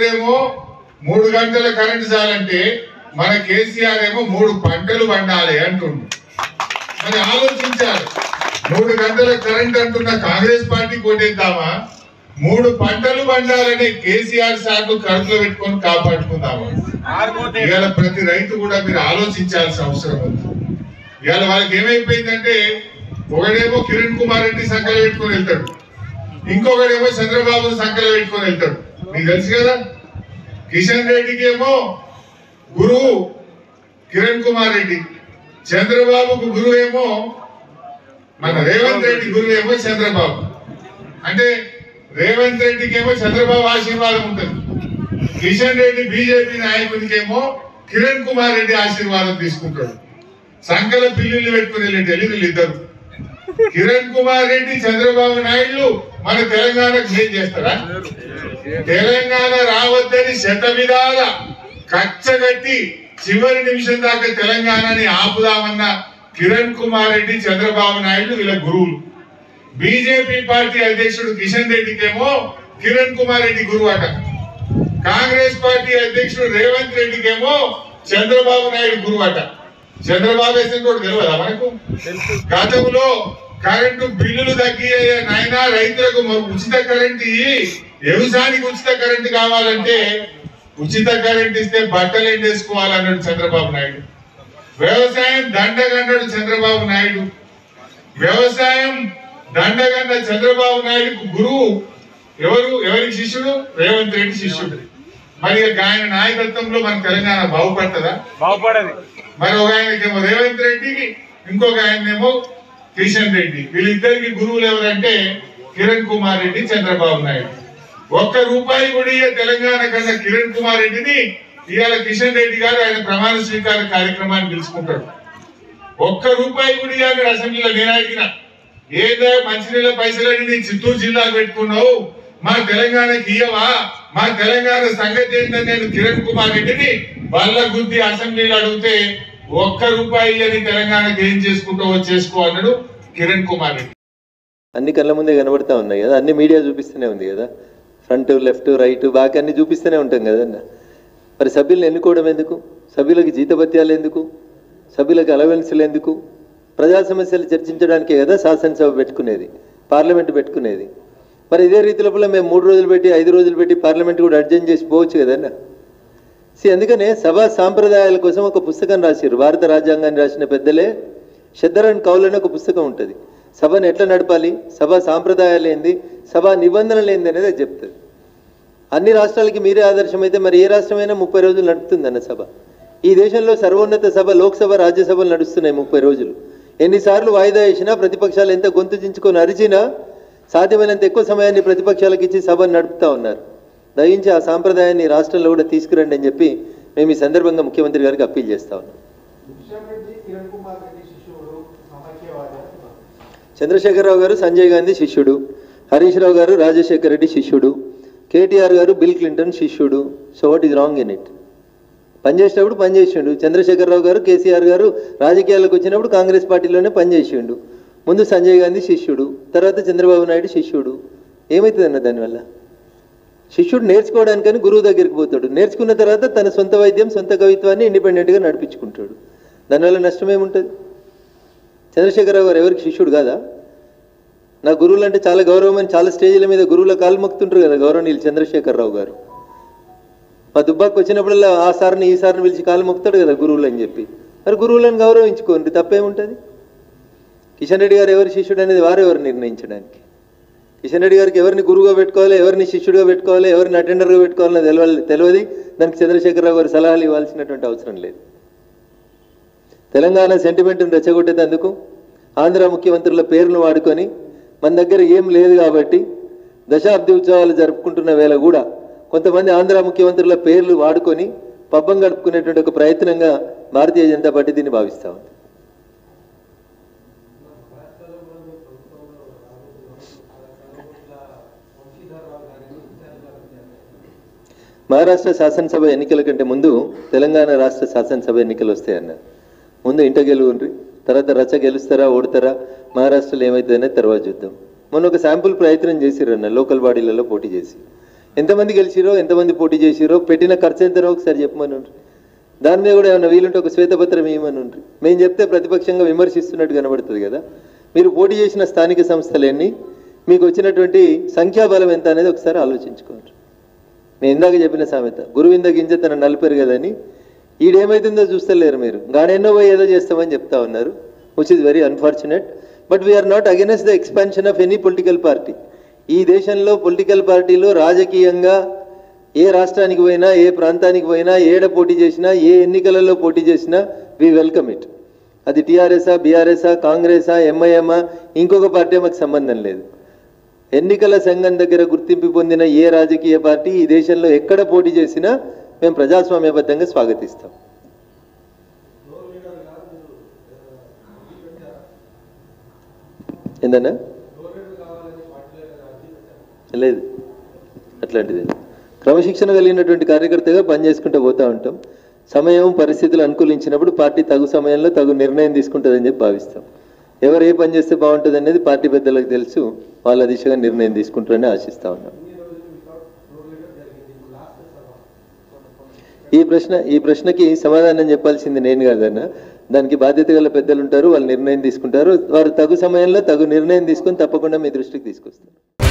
ఒకడేమో మూడు గంటల కరెంట్ చాలంటే మన కేసీఆర్ ఏమో మూడు పంటలు పండాలి అంటుండు మరి ఆలోచించాలి మూడు గంటల కరెంట్ అంటున్న కాంగ్రెస్ పార్టీ కొట్టేద్దామా మూడు పంటలు పండాలని కేసీఆర్ సార్లు కడుపులో పెట్టుకొని కాపాడుకుందామా ఇవాళ ప్రతి రైతు కూడా మీరు ఆలోచించాల్సిన అవసరం ఉంది ఇవాళ వాళ్ళకి ఏమైపోయిందంటే ఒకడేమో కిరణ్ కుమార్ రెడ్డి సంఖ్యలో పెట్టుకొని వెళ్తాడు ఇంకొకడేమో చంద్రబాబు సంఖ్యలో పెట్టుకొని వెళ్తాడు మీకు తెలుసు కదా కిషన్ రెడ్డికి ఏమో గురువు కిరణ్ కుమార్ రెడ్డి చంద్రబాబుకు గురువు ఏమో మన రేవంత్ రెడ్డి గురువు ఏమో చంద్రబాబు అంటే రేవంత్ రెడ్డికి ఏమో చంద్రబాబు ఆశీర్వాదం ఉంటుంది కిషన్ రెడ్డి బీజేపీ నాయకుడికి ఏమో కిరణ్ కుమార్ రెడ్డి ఆశీర్వాదం తీసుకుంటాడు సంకల పిల్లులు పెట్టుకుని వెళ్ళి వీళ్ళు ఇద్దరు కిరణ్ కుమార్ రెడ్డి చంద్రబాబు నాయుడు మన తెలంగాణకు ఏం చేస్తారా తెలంగాణ రావద్దని శత విధాల కచ్చగట్టి చివరి నిమిషం దాకా తెలంగాణని ఆపుదామన్న కిరణ్ కుమార్ రెడ్డి చంద్రబాబు నాయుడు వీళ్ళ గురువులు బీజేపీ పార్టీ అధ్యక్షుడు కిషన్ రెడ్డికేమో కిరణ్ కుమార్ రెడ్డి గురువు అట కాంగ్రెస్ పార్టీ అధ్యక్షుడు రేవంత్ రెడ్డికేమో చంద్రబాబు నాయుడు గురువు అట చంద్రబాబు వేసిన కూడా తెలియదా మనకు గతంలో కరెంటు బిల్లులు తగ్గియ్యే నాయనా రైతులకు మ- ఉచిత కరెంట్ ఇయ్యి వ్యవసాయానికి ఉచిత కరెంట్ కావాలంటే ఉచిత కరెంట్ ఇస్తే బట్టలు ఎండేసుకోవాలన్నాడు చంద్రబాబు నాయుడు వ్యవసాయం దండగన్నాడు చంద్రబాబు నాయుడు వ్యవసాయం దండగన్న చంద్రబాబు నాయుడుకు గురువు ఎవరు ఎవరికి శిష్యుడు రేవంత్ రెడ్డి శిష్యుడు మరి ఇక ఆయన నాయకత్వంలో మన తెలంగాణ బాగుపడుతుందా బాగుపడది మరి ఒక ఆయనకేమో రేవంత్ రెడ్డికి ఇంకొక ఆయనేమో కిషన్ రెడ్డి వీళ్ళిద్దరికి గురువులు ఎవరంటే కిరణ్ కుమార్ రెడ్డి చంద్రబాబు నాయుడు ఒక్క రూపాయి కూడా ఇయ్య తెలంగాణ కన్నా కిరణ్ కుమార్ రెడ్డిని ఇవాళ కిషన్ రెడ్డి గారు ఆయన ప్రమాణ స్వీకార కార్యక్రమాన్ని పిలుచుకుంటాడు ఒక్క రూపాయి కూడా ఇవ్వాలి అసెంబ్లీలో నేను అడిగిన ఏదో మంచినీళ్ళ పైసలని నీ చిత్తూరు జిల్లాకు పెట్టుకున్నావు మా తెలంగాణకి ఇయ్యవా మా తెలంగాణ సంగతి ఏంటని నేను కిరణ్ కుమార్ రెడ్డిని బల్ల గుద్ది అసెంబ్లీలో అడిగితే ఒక్క రూపాయి అని తెలంగాణకి ఏం చేసుకుంటావో చేసుకో అన్నాడు కిరణ్ కుమార్ రెడ్డి అన్ని కళ్ళ ముందే కనబడతా ఉన్నాయి కదా అన్ని మీడియా చూపిస్తూనే ఉంది కదా ఫ్రంట్ లెఫ్ట్ రైట్ బాగా అన్ని చూపిస్తూనే ఉంటాం కదన్న మరి సభ్యులను ఎన్నుకోవడం ఎందుకు సభ్యులకి జీతభత్యాలు ఎందుకు సభ్యులకు అలవెన్సులు ఎందుకు ప్రజా సమస్యలు చర్చించడానికే కదా శాసనసభ పెట్టుకునేది పార్లమెంట్ పెట్టుకునేది మరి ఇదే రీతి లోపల మేము మూడు రోజులు పెట్టి ఐదు రోజులు పెట్టి పార్లమెంట్ కూడా అడ్జస్ట్ చేసి పోవచ్చు కదన్న సి అందుకనే సభా సాంప్రదాయాల కోసం ఒక పుస్తకం రాసిర్రు భారత రాజ్యాంగాన్ని రాసిన పెద్దలే శద్దరన్ కౌల్ అని ఒక పుస్తకం ఉంటుంది సభను ఎట్లా నడపాలి సభ సాంప్రదాయాలు ఏంది సభా నిబంధనలు ఏంది అనేది అది చెప్తుంది అన్ని రాష్ట్రాలకి మీరే ఆదర్శం అయితే మరి ఏ రాష్ట్రమైనా ముప్పై రోజులు నడుపుతుందన్న సభ ఈ దేశంలో సర్వోన్నత సభ లోక్సభ రాజ్యసభలు నడుస్తున్నాయి ముప్పై రోజులు ఎన్నిసార్లు వాయిదా వేసినా ప్రతిపక్షాలు ఎంత గొంతు చించుకొని అరిచినా సాధ్యమైనంత ఎక్కువ సమయాన్ని ప్రతిపక్షాలకు ఇచ్చి సభను నడుపుతా ఉన్నారు దయించి ఆ సాంప్రదాయాన్ని రాష్ట్రంలో కూడా తీసుకురండి అని చెప్పి మేము ఈ సందర్భంగా ముఖ్యమంత్రి గారికి అప్పీల్ చేస్తా ఉన్నాం రెడ్డి కిరణ్ కుమార్ రెడ్డి శిశువుడు సమాఖ్యవాది చంద్రశేఖరరావు గారు సంజయ్ గాంధీ శిష్యుడు హరీష్ రావు గారు రాజశేఖర్ రెడ్డి శిష్యుడు కేటీఆర్ గారు బిల్ క్లింటన్ శిష్యుడు so what is wrong in it పనిచేసేటప్పుడు పనిచేసిండు చంద్రశేఖరరావు గారు కేసీఆర్ గారు రాజకీయాలకు వచ్చినప్పుడు కాంగ్రెస్ పార్టీలోనే పనిచేసిండు ముందు సంజయ్ గాంధీ శిష్యుడు తర్వాత చంద్రబాబు నాయుడు శిష్యుడు ఏమవుతుందన్న దానివల్ల శిష్యుడు నేర్చుకోవడానికని గురువు దగ్గరికి పోతాడు నేర్చుకున్న తర్వాత తన సొంత వైద్యం సొంత కవిత్వాన్ని ఇండిపెండెంట్గా నడిపించుకుంటాడు దానివల్ల నష్టం ఏముంటుంది చంద్రశేఖరరావు గారు ఎవరికి శిష్యుడు కాదా నా గురువులు అంటే చాలా గౌరవం అని చాలా స్టేజీల మీద గురువుల కాలు మొక్కుతుంటారు కదా గౌరవనీయులు చంద్రశేఖరరావు గారు మా దుబ్బాకి వచ్చినప్పుడల్లా ఆ సార్ని ఈ సార్ని పిలిచి కాలు మొక్కుతాడు కదా గురువులు అని చెప్పి మరి గురువులను గౌరవించుకోండి తప్పేముంటుంది కిషన్ రెడ్డి గారు ఎవరి శిష్యుడు అనేది వారు ఎవరు నిర్ణయించడానికి కిషన్ రెడ్డి గారికి ఎవరిని గురువుగా పెట్టుకోవాలి ఎవరిని శిష్యుడిగా పెట్టుకోవాలి ఎవరిని అటెండర్గా పెట్టుకోవాలని తెలియాలి తెలియదు దానికి చంద్రశేఖరరావు గారు సలహాలు ఇవ్వాల్సినటువంటి అవసరం లేదు తెలంగాణ సెంటిమెంట్ని రెచ్చగొట్టేందుకు ఆంధ్ర ముఖ్యమంత్రుల పేర్లు వాడుకొని మన దగ్గర ఏం లేదు కాబట్టి దశాబ్ది ఉత్సవాలు జరుపుకుంటున్న వేళ కూడా కొంతమంది ఆంధ్ర ముఖ్యమంత్రుల పేర్లు వాడుకొని పబ్బం గడుపుకునేటువంటి ఒక ప్రయత్నంగా భారతీయ జనతా పార్టీ దీన్ని భావిస్తా ఉంది మహారాష్ట్ర శాసనసభ ఎన్నికల కంటే ముందు తెలంగాణ రాష్ట్ర శాసనసభ ఎన్నికలు వస్తాయన్నారు ముందు ఇంట గెలువుండ్రి తర్వాత రచ్చ గెలుస్తారా ఓడతారా మహారాష్ట్రలో ఏమవుతుందనే తర్వాత చూద్దాం మొన్న ఒక శాంపుల్ ప్రయత్నం చేసిరన్న లోకల్ బాడీలలో పోటీ చేసి ఎంతమంది గెలిచిరో ఎంతమంది పోటీ చేసిరో పెట్టిన ఖర్చు ఎంతనో ఒకసారి చెప్పమని ఉండ్రి. దాని మీద కూడా ఏమైనా వీలుంటే ఒక శ్వేతపత్రం ఇవ్వమని ఉండ్రి. మేము చెప్తే ప్రతిపక్షంగా విమర్శిస్తున్నట్టు కనబడుతుంది కదా మీరు పోటీ చేసిన స్థానిక సంస్థలు ఎన్ని మీకు వచ్చినటువంటి సంఖ్యాబలం ఎంత అనేది ఒకసారి ఆలోచించుకోండి నేను ఇందాక చెప్పిన సామెత గురువింద గింజ తన నలిపారు కదని ఈడేమైతుందో చూస్తలేరు మీరు గాడెన్నో పోయి ఏదో చేస్తామని చెప్తా ఉన్నారు which is very unfortunate but we are not against the expansion of any political party ఈ దేశంలో పొలిటికల్ పార్టీలు రాజకీయంగా ఏ రాష్ట్రానికి పోయినా ఏ ప్రాంతానికి పోయినా ఏడ పోటీ చేసినా ఏ ఎన్నికలలో పోటీ చేసినా వి వెల్కమ్ ఇట్ అది టీఆర్ఎస్ఆ బీఆర్ఎస్ఆ కాంగ్రెసా ఎంఐఎంఆ ఇంకొక పార్టీ మాకు సంబంధం లేదు ఎన్నికల సంఘం దగ్గర గుర్తింపు పొందిన ఏ రాజకీయ పార్టీ ఈ దేశంలో ఎక్కడ పోటీ చేసినా మేము ప్రజాస్వామ్యబద్ధంగా స్వాగతిస్తాం ఏందన్నా లేదు అట్లాంటిది క్రమశిక్షణ కలిగినటువంటి కార్యకర్తగా పనిచేసుకుంటూ పోతూ ఉంటాం సమయం పరిస్థితులు అనుకూలించినప్పుడు పార్టీ తగు సమయంలో తగు నిర్ణయం తీసుకుంటుందని చెప్పి భావిస్తాం ఎవరు ఏ పని చేస్తే బాగుంటుంది అనేది పార్టీ పెద్దలకు తెలుసు వాళ్ళ దిశగా నిర్ణయం తీసుకుంటారని ఆశిస్తా ఉన్నాం ఈ ప్రశ్న ఈ ప్రశ్నకి సమాధానం చెప్పాల్సింది నేను కాదన్న దానికి బాధ్యత గల పెద్దలు ఉంటారు వాళ్ళు నిర్ణయం తీసుకుంటారు వారు తగు సమయంలో తగు నిర్ణయం తీసుకొని తప్పకుండా మీ దృష్టికి తీసుకొస్తారు